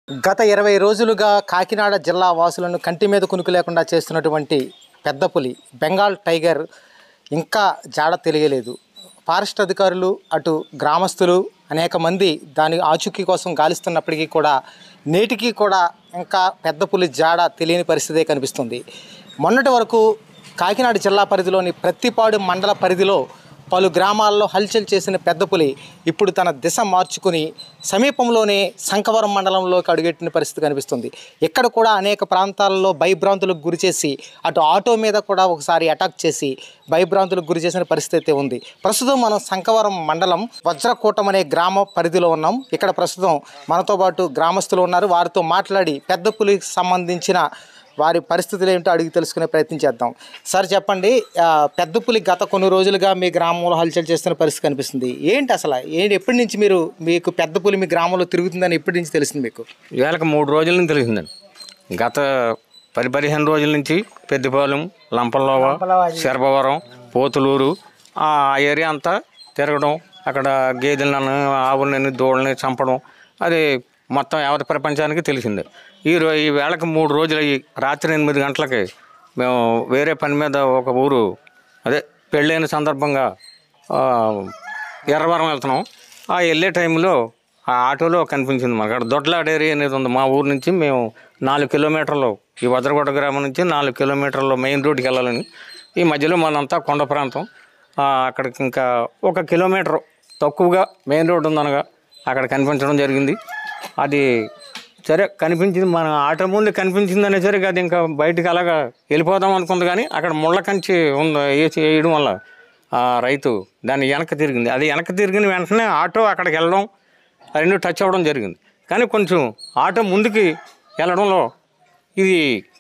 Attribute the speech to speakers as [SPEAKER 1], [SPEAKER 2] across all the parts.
[SPEAKER 1] గత ఇరవై రోజులుగా కాకినాడ జిల్లా వాసులను కంటి మీద కునుకు లేకుండా చేస్తున్నటువంటి పెద్ద పులి బెంగాల్ టైగర్ ఇంకా జాడ తెలియలేదు ఫారెస్ట్ అధికారులు అటు గ్రామస్తులు అనేక మంది దాని ఆచూకీ కోసం గాలిస్తున్నప్పటికీ కూడా నేటికి కూడా ఇంకా పెద్ద పులి జాడ తెలియని పరిస్థితే కనిపిస్తుంది మొన్నటి వరకు కాకినాడ జిల్లా పరిధిలోని ప్రత్తిపాడు మండల పరిధిలో పలు గ్రామాల్లో హల్చల్ చేసిన పెద్ద పులి ఇప్పుడు తన దిశ మార్చుకుని సమీపంలోనే శంఖవరం మండలంలోకి అడుగెట్టిన పరిస్థితి కనిపిస్తుంది ఇక్కడ కూడా అనేక ప్రాంతాల్లో భయభ్రాంతులకు గురి చేసి అటు ఆటో మీద కూడా ఒకసారి అటాక్ చేసి భయభ్రాంతులకు గురి చేసిన పరిస్థితి అయితే ఉంది ప్రస్తుతం మనం శంఖవరం మండలం వజ్రకూటం అనే గ్రామ పరిధిలో ఉన్నాం ఇక్కడ ప్రస్తుతం మనతో పాటు గ్రామస్తులు ఉన్నారు వారితో మాట్లాడి పెద్ద పులికి సంబంధించిన వారి పరిస్థితులు ఏమిటో అడిగి తెలుసుకునే ప్రయత్నం చేద్దాం సార్ చెప్పండి ఆ, పెద్ద పులి గత కొన్ని రోజులుగా మీ గ్రామంలో హల్చల్ చేస్తున్న పరిస్థితి కనిపిస్తుంది ఏంటి అసలు ఏంటి ఎప్పటి నుంచి మీరు మీకు పెద్ద పులి మీ గ్రామంలో తిరుగుతుందని ఎప్పటి నుంచి తెలిసింది మీకు
[SPEAKER 2] వేళకి మూడు రోజుల నుంచి తెలిసిందండి గత పది పదిహేను రోజుల నుంచి పెద్దపాలెం లంపల్లోవ శరభవరం పోతులూరు ఆ ఏరియా అంతా తిరగడం అక్కడ గేదెలను ఆవులని దూడల్ని చంపడం అది మొత్తం యావత్ ప్రపంచానికి తెలిసిందే ఈ రో ఈ వేళకి మూడు రోజులు అయ్యి రాత్రి ఎనిమిది గంటలకి మేము వేరే పని మీద ఒక ఊరు అదే పెళ్ళైన సందర్భంగా ఆ, ఎర్రవరం వెళ్తున్నాం ఆ వెళ్ళే టైంలో ఆ ఆటోలో కనిపించింది మాకు అక్కడ దొడ్లాడ ఏరియా అనేది ఉంది మా ఊరు నుంచి మేము నాలుగు కిలోమీటర్లు ఈ వజ్రగొండ గ్రామం నుంచి నాలుగు కిలోమీటర్లు మెయిన్ రోడ్డుకి వెళ్ళాలని ఈ మధ్యలో మనంతా కొండ ప్రాంతం ఆ, అక్కడికి ఇంకా ఒక కిలోమీటర్ తక్కువగా మెయిన్ రోడ్డు ఉందనగా అక్కడ కనిపించడం జరిగింది అది సరే కనిపించింది మన ఆటో ముందు కనిపించింది అనేసరికి అది ఇంకా బయటికి అలాగా వెళ్ళిపోదాం అనుకుంది కానీ అక్కడ ముళ్ళ కంచి ఉంది వేసి వేయడం వల్ల ఆ రైతు దాన్ని వెనక్కి తిరిగింది అది వెనక్కి తిరిగిన వెంటనే ఆటో అక్కడికి వెళ్ళడం ఆ రెండు టచ్ అవ్వడం జరిగింది కానీ కొంచెం ఆటో ముందుకి వెళ్ళడంలో ఇది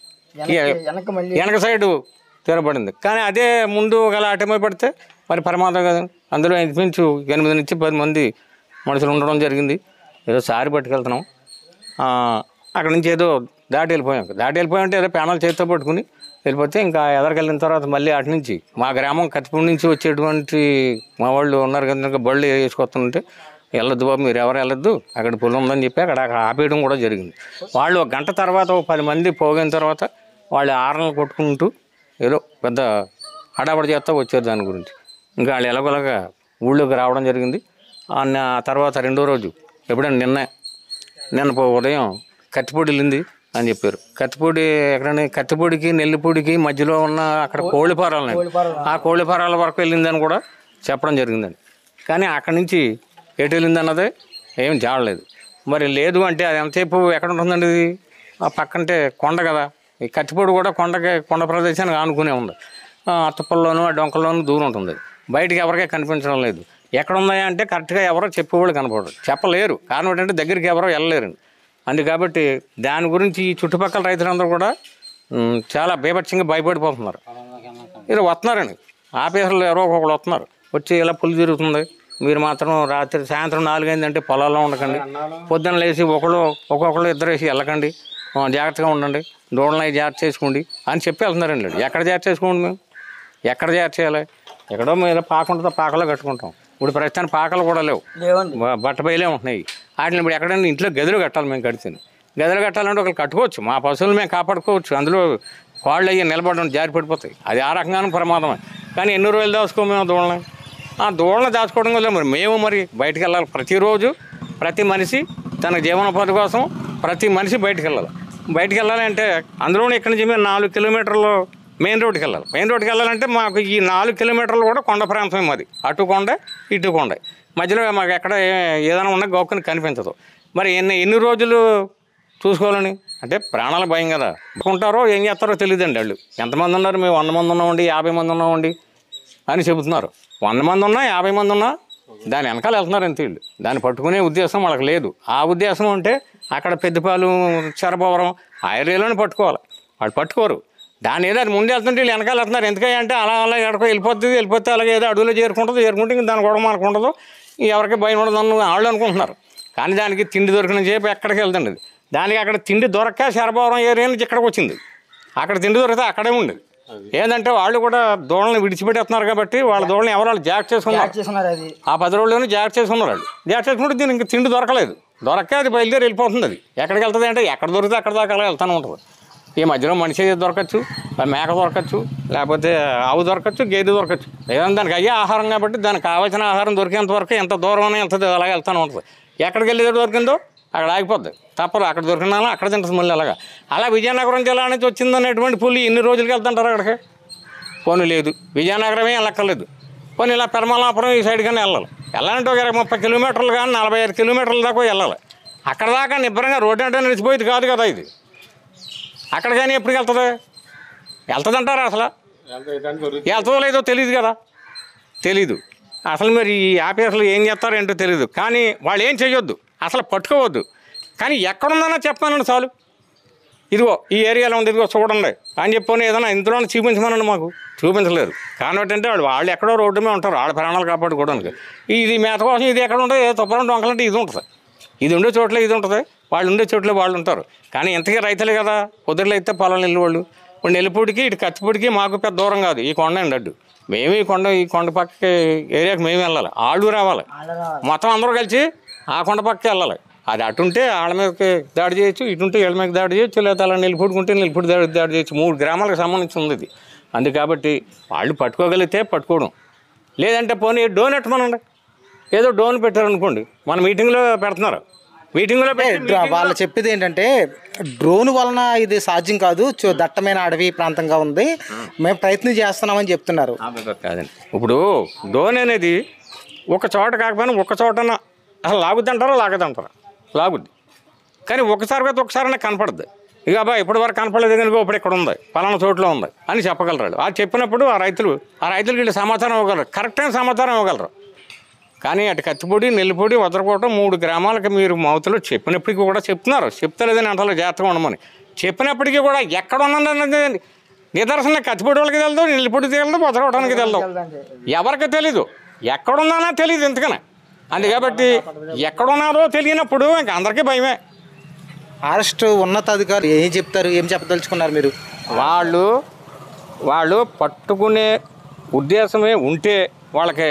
[SPEAKER 2] వెనక సైడు తిరగబడింది కానీ అదే ముందు గల ఆటో మీద పడితే మరి ప్రమాదం కదా అందులో ఇంచుమించు ఎనిమిది నుంచి పది మంది మనుషులు ఉండడం జరిగింది ఏదో సారి పట్టుకెళ్తున్నాం ఆ, అక్కడ నుంచి ఏదో దాటి వెళ్ళిపోయాం దాటి వెళ్ళిపోయాం ఏదో ప్యానల్ చేతితో పట్టుకుని వెళ్ళిపోతే ఇంకా ఎదరికెళ్ళిన తర్వాత మళ్ళీ అటు నుంచి మా గ్రామం కత్తిపూడి నుంచి వచ్చేటువంటి మా వాళ్ళు ఉన్నారు కనుక బళ్ళు వేసుకొస్తుంటే వెళ్ళొద్దు బాబు మీరు ఎవరు వెళ్ళొద్దు అక్కడ పొలం ఉందని చెప్పి అక్కడ అక్కడ ఆపేయడం కూడా జరిగింది వాళ్ళు ఒక గంట తర్వాత ఒక పది మంది పోగిన తర్వాత వాళ్ళు ఆరణలు కొట్టుకుంటూ ఏదో పెద్ద హడాబడి చేస్తా వచ్చారు దాని గురించి ఇంకా వాళ్ళు ఎలాగోలాగా ఊళ్ళోకి రావడం జరిగింది ఆ నా తర్వాత రెండో రోజు ఎప్పుడైనా నిన్న నిన్న పో- ఉదయం కత్తిపూడి వెళ్ళింది అని చెప్పారు కత్తిపూడి ఎక్కడని కత్తిపూడికి నెల్లిపూడికి మధ్యలో ఉన్న అక్కడ కోళ్ళిపారాలు ఉన్నాయి. ఆ కోళ్ళిపారాల వరకు వెళ్ళిందని కూడా చెప్పడం జరిగిందండి కానీ అక్కడి నుంచి ఎటు వెళ్ళింది అన్నది ఏం జాడలేదు మరి లేదు అంటే అది ఎంతసేపు ఎక్కడ ఉంటుందండి ఇది ఆ పక్కంటే కొండ కదా ఈ కత్తిపూడి కూడా కొండకి కొండ ప్రదేశానికి ఆనుకునే ఉంది ఆ అత్తపల్లోనూ ఆ డొంకల్లోనూ దూరం ఉంటుంది బయటికి ఎవరికీ కనిపించడం లేదు ఎక్కడ ఉన్నాయా అంటే కరెక్ట్గా ఎవరో చెప్పేవాళ్ళు కనపడరు చెప్పలేరు కారణం ఏంటంటే దగ్గరికి ఎవరో వెళ్ళలేరు అందు కాబట్టి దాని గురించి ఈ చుట్టుపక్కల రైతులందరూ కూడా ఉమ్, చాలా బీభత్సంగా భయపడిపోతున్నారు ఇది వస్తున్నారండి ఆఫీసర్లు ఎవరో ఒకళ్ళు వస్తున్నారు వచ్చి ఇలా పులి తిరుగుతుంది మీరు మాత్రం రాత్రి సాయంత్రం నాలుగైందంటే పొలాల్లో ఉండకండి పొద్దున్న లేచి ఒకళ్ళు ఒక్కొక్కళ్ళు ఇద్దరు వేసి వెళ్ళకండి ఆ, జాగ్రత్తగా ఉండండి దూడలను అవి జాగ్రత్త చేసుకోండి అని చెప్పి వెళ్తున్నారండి వీళ్ళు. ఎక్కడ జాగ్రత్త చేసుకోండి మేము ఎక్కడ జాగ్రత్త చేయాలి ఎక్కడో మీద పాక ఉంటుందో పాకలో కట్టుకుంటాం ఇప్పుడు ప్రస్తుతానికి పాకలు కూడా లేవు బ- బట్ట బయలే ఉంటున్నాయి వాటిని ఇప్పుడు ఎక్కడైనా ఇంట్లో గదులు కట్టాలి మేము కడితే గదులు కట్టాలంటే ఒకరు కట్టుకోవచ్చు మా పశువులు మేము కాపాడుకోవచ్చు అందులో కాళ్ళు అయ్యి నిలబడడం జారి పడిపోతాయి అది ఆ రకంగానే ప్రమాదమే కానీ ఎన్ని రోజులు దాచుకో మేము దూడలని ఆ దూడలను దాచుకోవడం వల్ల మరి మేము మరి బయటికి వెళ్ళాలి ప్రతిరోజు ప్రతి మనిషి తన జీవనోపాధి కోసం ప్రతి మనిషి బయటికి వెళ్ళాలి బయటికి వెళ్ళాలి అంటే అందులోనే ఇక్కడి నుంచి మేము నాలుగు కిలోమీటర్లు మెయిన్ రోడ్కి వెళ్ళాలి మెయిన్ రోడ్కి వెళ్ళాలంటే మాకు ఈ నాలుగు కిలోమీటర్లు కూడా కొండ ప్రాంతమే మాది అటు కొండ ఇటు కొండ మధ్యలో మాకు ఎక్కడ ఏ- ఏదైనా ఉన్నా గోక్కుని కనిపించదు మరి ఎన్ని ఎన్ని రోజులు చూసుకోవాలని అంటే ప్రాణాల భయం కదా ఉంటారో ఏం చేస్తారో తెలియదండి వాళ్ళు ఎంతమంది ఉన్నారు మేము వంద మంది ఉన్నామండి యాభై మంది ఉన్నామండి అని చెబుతున్నారు వంద మంది ఉన్నా యాభై మంది ఉన్నా దాని వెనకాల వెళ్తున్నారు అంతే వీళ్ళు దాన్ని పట్టుకునే ఉద్దేశం వాళ్ళకి లేదు ఆ ఉద్దేశం అంటే అక్కడ పెద్దపాలు చెరబవరం ఆ ఏరియాలోనే పట్టుకోవాలి వాళ్ళు పట్టుకోరు దాని ఏదో అది ముందు వెళ్తుంటే వీళ్ళు వెనకాల వెళ్తున్నారు ఎందుకంటే అంటే అలా అలా ఎక్కడికో వెళ్ళిపోతుంది వెళ్ళిపోతే అలాగే ఏదో అడవిలో చేరుకుంటుంది చేరుకుంటే ఇంక దాని గొడవ మనకు ఉండదు ఎవరికి భయం ఉండదు అని వాళ్ళు అనుకుంటున్నారు కానీ దానికి తిండి దొరికిన చేపు ఎక్కడికి వెళ్తుంది అది. దానికి అక్కడ తిండి దొరక్క శరభవరం ఏరియా నుంచి ఇక్కడికి వచ్చింది అక్కడ తిండి దొరికితే అక్కడే ఉండేది ఏంటంటే వాళ్ళు కూడా దూడలను విడిచిపెట్టేస్తున్నారు కాబట్టి వాళ్ళ దూడలను ఎవరు వాళ్ళు జాగ్రత్త చేసుకున్నారు
[SPEAKER 3] చేస్తున్నారు అది
[SPEAKER 2] ఆ పది రోజుల్లోనే జాగ్రత్త చేసుకున్నారు వాళ్ళు జాగ్రత్త చేసుకుంటే దీనికి ఇంక తిండి దొరకలేదు దొరక్క అది బయలుదేరి వెళ్ళిపోతుంది అది ఎక్కడికి వెళ్తుంది అంటే ఎక్కడ దొరికితే అక్కడ దాకా అలా వెళ్తూనే ఉంటుంది ఈ మధ్యలో మనిషి దొరకచ్చు ఆ మేక దొరకచ్చు లేకపోతే ఆవు దొరకచ్చు గేదె దొరకచ్చు ఏదైనా దానికి అయ్యే ఆహారం కాబట్టి దానికి కావాల్సిన ఆహారం దొరికేంత వరకు ఎంత దూరం అయినా వెళ్తుంది అలాగే వెళ్తూనే ఉంటుంది ఎక్కడికి వెళ్ళి దొరికిందో అక్కడ ఆగిపోద్ది తప్పదు అక్కడ దొరికినా అక్కడ తింటుంది మళ్ళీ అలాగా అలా విజయనగరం జిల్లా నుంచి వచ్చిందనేటువంటి పులి ఇన్ని రోజులకి వెళ్తుంటారు అక్కడికి పోనీ లేదు విజయనగరమే వెళ్ళక్కర్లేదు పోనీ ఇలా పెరమలాపురం ఈ సైడ్ కానీ వెళ్ళాలి వెళ్ళాలంటే ఒక ఇరవై ముప్పై కిలోమీటర్లు కానీ నలభై ఐదు కిలోమీటర్ల దాకా వెళ్ళాలి అక్కడ దాకా నిబ్బరంగా రోడ్డు అంటే నిలిచిపోయేది కాదు కదా ఇది అక్కడ కానీ ఎప్పటికి వెళ్తుంది వెళ్తుందంటారా అసలు వెళ్తుందో లేదో తెలియదు కదా తెలీదు అసలు మరి ఈ ఆఫీసులు ఏం చేస్తారో ఏంటో తెలియదు కానీ వాళ్ళు ఏం చేయొద్దు అసలు పట్టుకోవద్దు కానీ ఎక్కడుందన్నా చెప్పానండి చాలు ఇదిగో ఈ ఏరియాలో ఉంది ఇదిగో చూడండి అని చెప్పని ఏదైనా ఇందులో చూపించమనండి మాకు చూపించలేదు కాబట్టి అంటే వాళ్ళు వాళ్ళు ఎక్కడో రోడ్డు మీద ఉంటారు వాళ్ళ ప్రాణాలు కాపాడుకోవడానికి ఇది మేత కోసం ఇది ఎక్కడ ఉంటుంది తుప్పరం డొంకలంటే ఇది ఉంటుంది ఇది ఉండే చోట్ల ఇది ఉంటుంది వాళ్ళు ఉండే చోట్ల వాళ్ళు ఉంటారు కానీ ఇంతకీ రైతులే కదా పొద్దుర్లు అయితే పొలం వెళ్ళి వాళ్ళు ఇప్పుడు నెల్లిపూడికి ఇటు కత్తిపూడికి మాకు పెద్ద దూరం కాదు ఈ కొండ అండి అడ్డు మేము ఈ కొండ ఈ కొండ పక్కకి ఏరియాకి మేము వెళ్ళాలి ఆళ్ళు రావాలి మొత్తం అందరూ కలిసి ఆ కొండ పక్కకి వెళ్ళాలి అది అటుంటే వాళ్ళ మీదకి దాడి చేయొచ్చు ఇటుంటే వీళ్ళ మీద దాడి చేయొచ్చు లేదా అలా నిలిపుడుకుంటే నిలిపుడు దాడి దాడి చేయొచ్చు మూడు గ్రామాలకు సంబంధించి ఉంది ఇది అందు కాబట్టి వాళ్ళు పట్టుకోగలిగితే పట్టుకోవడం లేదంటే పోనీ డోన్ ఎట్టమనండి ఏదో డోన్ పెట్టారనుకోండి మన మీటింగ్లో పెడుతున్నారు మీటింగ్లో పెట్టి
[SPEAKER 1] డ్ర- వాళ్ళు చెప్పేది ఏంటంటే డ్రోన్ వలన ఇది సాధ్యం కాదు చు- దట్టమైన అడవి ప్రాంతంగా ఉంది మేము ప్రయత్నం చేస్తున్నామని చెప్తున్నారు
[SPEAKER 2] కాదండి ఇప్పుడు డోన్ అనేది ఒక చోట కాకపోయినా ఒక చోటన అసలు లాగుద్దంటారా లాగదంటారా లాగుద్ది కానీ ఒకసారి కదా ఒకసారి కనపడద్దు ఇక అబ్బా ఇప్పటి వరకు కనపడలేదు కనుక ఇప్పుడు ఇక్కడ ఉంది పలానా చోట్ల ఉంది అని చెప్పగలరు ఆ చెప్పినప్పుడు ఆ రైతులు ఆ రైతులకు వీళ్ళు సమాచారం ఇవ్వగలరు కరెక్ట్ అయిన సమాచారం ఇవ్వగలరు కానీ అటు కత్తిపొడి నెల్లిపొడి వదరకోవటం మూడు గ్రామాలకు మీరు మౌతులు చెప్పినప్పటికీ కూడా చెప్తున్నారు చెప్తలేదని అంటారు జాగ్రత్తగా ఉండమని చెప్పినప్పటికీ కూడా ఎక్కడ ఉన్నది నిదర్శన కత్తిపొడి వాళ్ళకి తెలదు నెల్లిపొడి తెలదు వదరకోవడానికి తెలదు ఎవరికి తెలీదు ఎక్కడున్నానో తెలియదు ఎందుకని అందు కాబట్టి ఎక్కడున్నారో తెలియనప్పుడు ఇంక అందరికీ భయమే
[SPEAKER 1] ఫారెస్ట్ ఉన్నతాధికారులు ఏం చెప్తారు ఏం చెప్పదలుచుకున్నారు మీరు
[SPEAKER 2] వాళ్ళు వాళ్ళు పట్టుకునే ఉద్దేశమే ఉంటే వాళ్ళకి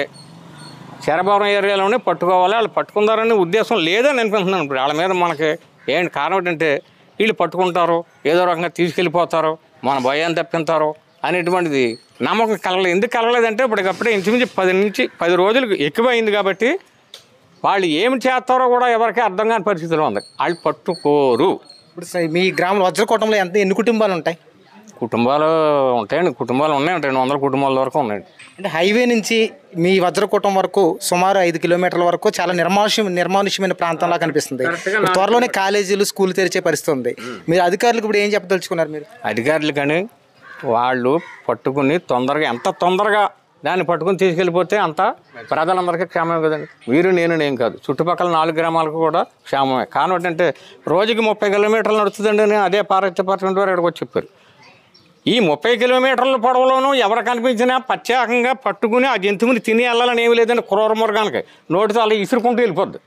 [SPEAKER 2] శరభవరం ఏరియాలోనే పట్టుకోవాలి వాళ్ళు పట్టుకుందారనే ఉద్దేశం లేదని అనిపిస్తున్నాను ఇప్పుడు వాళ్ళ మీద మనకి ఏంటి కారణం ఏంటంటే వీళ్ళు పట్టుకుంటారు ఏదో రకంగా తీసుకెళ్ళిపోతారు మన భయాన్ని తప్పింతారు అనేటువంటిది నమ్మకం కలగలేదు ఎందుకు కలగలేదంటే ఇప్పటికప్పుడే ఇంచుమించు పది నుంచి పది రోజులకు ఎక్కువైంది కాబట్టి వాళ్ళు ఏమి చేస్తారో కూడా ఎవరికీ అర్థం కాని పరిస్థితిలో ఉంది వాళ్ళు పట్టుకోరు
[SPEAKER 1] ఇప్పుడు స- మీ గ్రామంలో వజ్రకోటంలో ఎంత ఎన్ని కుటుంబాలు ఉంటాయి
[SPEAKER 2] కుటుంబాలు ఉంటాయండి కుటుంబాలు ఉన్నాయండి రెండు వందల కుటుంబాల వరకు ఉన్నాయండి
[SPEAKER 1] అంటే హైవే నుంచి మీ వజ్రకోటం వరకు సుమారు ఐదు కిలోమీటర్ల వరకు చాలా నిర్మానుష్యం నిర్మానుష్యమైన ప్రాంతంలా కనిపిస్తుంది ఇప్పుడు త్వరలోనే కాలేజీలు స్కూల్ తెరిచే పరిస్థితి ఉంది మీరు అధికారులకు ఇప్పుడు ఏం చెప్పదలుచుకున్నారు మీరు
[SPEAKER 2] అధికారులు కానీ వాళ్ళు పట్టుకుని తొందరగా ఎంత తొందరగా దాన్ని పట్టుకుని తీసుకెళ్ళిపోతే అంత ప్రజలందరికీ క్షేమమే కదండి వీరు నేను నేను కాదు చుట్టుపక్కల నాలుగు గ్రామాలకు కూడా క్షేమమే కారణం ఏంటంటే రోజుకి ముప్పై కిలోమీటర్లు నడుస్తుందండి అని అదే ఫారెస్ట్ డిపార్ట్మెంట్ వారు ఇక్కడికి వచ్చి చెప్పారు ఈ ముప్పై కిలోమీటర్ల పొడవులోనూ ఎవరు కనిపించినా ప్రత్యేకంగా పట్టుకుని ఆ జంతువుని తిని వెళ్ళాలని ఏమి లేదండి క్రూర మృగానికి నోటితో అలా ఇసురుకుంటూ వెళ్ళిపోద్ది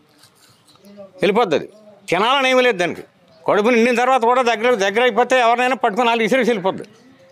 [SPEAKER 2] వెళ్ళిపోద్ది అది తినాలని ఏమీ లేదు దానికి కడుపు నిండిన తర్వాత కూడా దగ్గర దగ్గర అయిపోతే ఎవరినైనా పట్టుకుని వాళ్ళు ఇసిరేసి వెళ్ళిపోద్ది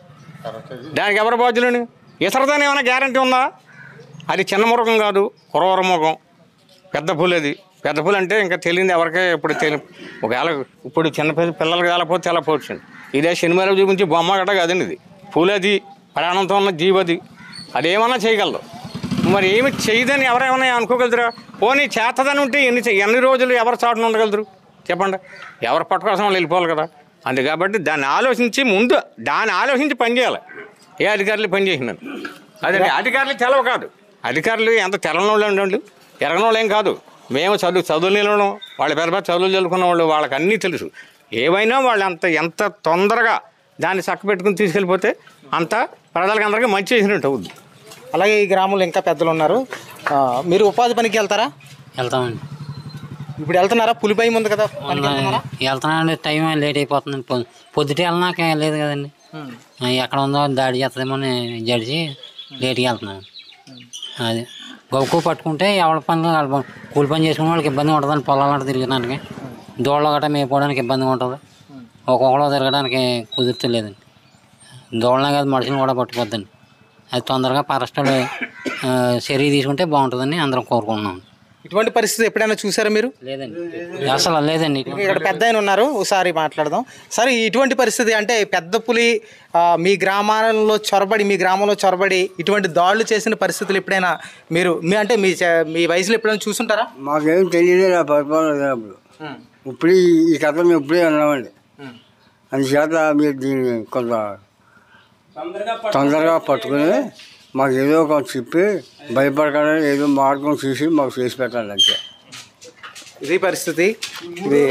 [SPEAKER 2] దానికి ఎవరు బాధ్యులని ఇసరదాని ఏమైనా గ్యారంటీ ఉందా అది చిన్న మృగం కాదు కురవర మృగం పెద్ద పులి అది పెద్ద పులి అంటే ఇంకా తెలియదు ఎవరికే ఇప్పుడు తెలి ఒకవేళ ఇప్పుడు చిన్న పిల్ల పిల్లలకి వెళ్ళకపోతే వెళ్ళకపోవచ్చండి ఇదే సినిమాలో చూపించి బొమ్మ గట్ట కాదండి ఇది పులి అది ప్రాణంతో ఉన్న జీవది అది ఏమన్నా చేయగలదు మరి ఏమి చేయదని ఎవరేమన్నా అనుకోగలుగుతారా పోనీ చేతదని ఉంటే ఎన్ని చే- ఎన్ని రోజులు ఎవరు చాటున ఉండగలుగుతారు చెప్పండి ఎవరు పట్టుకోసం వాళ్ళు వెళ్ళిపోవాలి కదా అందు కాబట్టి దాన్ని ఆలోచించి ముందు దాన్ని ఆలోచించి పనిచేయాలి ఏ అధికారులు పనిచేసినారు అదే అధికారులు తెలవ కాదు అధికారులు ఎంత తెలని వాళ్ళు ఉండండి ఎరగని వాళ్ళు ఏం కాదు మేము చదువు చదువు నిలవడం వాళ్ళ పెద్ద పెద్ద చదువులు చదువుకున్న వాళ్ళు వాళ్ళకి అన్నీ తెలుసు ఏవైనా వాళ్ళు అంత ఎంత తొందరగా దాన్ని చక్క పెట్టుకుని తీసుకెళ్ళిపోతే అంత ప్రజలకు అందరికీ మంచి చేసినట్టు అవుద్ది
[SPEAKER 1] అలాగే ఈ గ్రామంలో ఇంకా పెద్దలు ఉన్నారు ఆ, మీరు ఉపాధి పనికి వెళ్తారా
[SPEAKER 3] వెళ్తామండి
[SPEAKER 1] ఇప్పుడు వెళ్తున్నారా పులి భయం ఉంది కదా పనికి వెళ్తున్నారా
[SPEAKER 3] వెళ్తున్నామండి టైం లేట్ అయిపోతుందండి పొ- పొద్దుటే వెళ్ళినాక లేదు కదండి ఆ, ఎక్కడ ఉందో దాడి చేస్తుందేమో అని జడిచి లేట్గా వెళ్తున్నాను అది గొప్ప పట్టుకుంటే ఎవరి పని వాళ్ళ పని కూలి పని చేసుకునే వాళ్ళకి ఇబ్బంది ఉంటుందండి పొలాలంట తిరగడానికి దోళ్ళ గట్రా మేపుకోవడానికి ఇబ్బందిగా ఉంటుంది ఒక్కొక్కరు తిరగడానికి కుదురుతలేదండి దోళ్ళనే కాదు మనుషులు కూడా పట్టుకోద్దండి అది తొందరగా ఫారెస్ట్ వాళ్ళు, ఆ, చర్య తీసుకుంటే బాగుంటుందని అందరం కోరుకుంటున్నాం
[SPEAKER 1] ఇటువంటి పరిస్థితి ఎప్పుడైనా చూసారా మీరు
[SPEAKER 3] లేదండి అసలు లేదండి ఇటు-
[SPEAKER 1] ఇక్కడ పెద్ద ఆయన ఉన్నారు ఒకసారి మాట్లాడదాం సరే ఇటువంటి పరిస్థితి అంటే పెద్ద పులి ఆ, మీ గ్రామాలలో చొరబడి మీ గ్రామంలో చొరబడి ఇటువంటి దాడులు చేసిన పరిస్థితులు ఎప్పుడైనా మీరు మీ అంటే మీ చ- మీ వయసులో ఎప్పుడైనా చూసుంటారా
[SPEAKER 4] మాకేం తెలియదు ఆ పరిపాలన లేనప్పుడు ఇప్పుడు ఈ- ఈ కథ మేము ఇప్పుడే అన్నామండి అందుచేత మీరు దీన్ని కొంత తొందరగా పట్టుకుని మాకు ఏదో ఒక చెప్పి భయపడకుండా ఏదో మార్గం చూసి మాకు చేసి పెట్టాలి అంతే
[SPEAKER 1] ఇది పరిస్థితి ఇది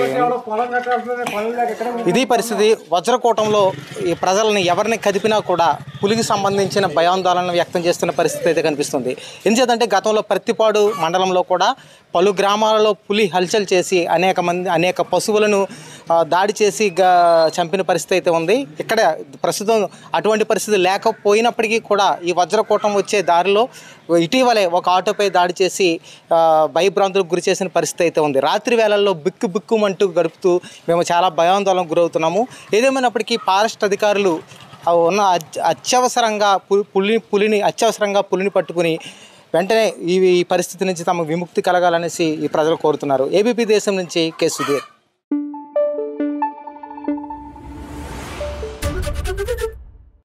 [SPEAKER 1] ఇది పరిస్థితి వజ్రకూటంలో ఈ ప్రజల్ని ఎవరిని కదిపినా కూడా పులికి సంబంధించిన భయాందోళన వ్యక్తం చేస్తున్న పరిస్థితి అయితే కనిపిస్తుంది ఎందుచేతంటే గతంలో ప్రతిపాడు మండలంలో కూడా పలు గ్రామాలలో పులి హల్చల్ చేసి అనేక మంది అనేక పశువులను ఆ, దాడి చేసి గా- చంపిన పరిస్థితి అయితే ఉంది ఇక్కడ ప్రస్తుతం అటువంటి పరిస్థితి లేకపోయినప్పటికీ కూడా ఈ వజ్రకూటం వచ్చే దారిలో ఇటీవలే ఒక ఆటోపై దాడి చేసి ఆ, భయభ్రాంతులకు గురి చేసిన పరిస్థితి అయితే ఉంది రాత్రి వేళల్లో బిక్కు బిక్కుమంటూ గడుపుతూ మేము చాలా భయాందోళనకు గురవుతున్నాము ఏదేమైనప్పటికీ ఫారెస్ట్ అధికారులు ఆ ఉన్న అత్య- అత్యవసరంగా పు- పులి పులిని అత్యవసరంగా పులిని పట్టుకుని వెంటనే ఈ ఈ పరిస్థితి నుంచి తమకు విముక్తి కలగాలనేసి ఈ ప్రజలు కోరుతున్నారు ఏబీపీ దేశం నుంచి కె సుధీర్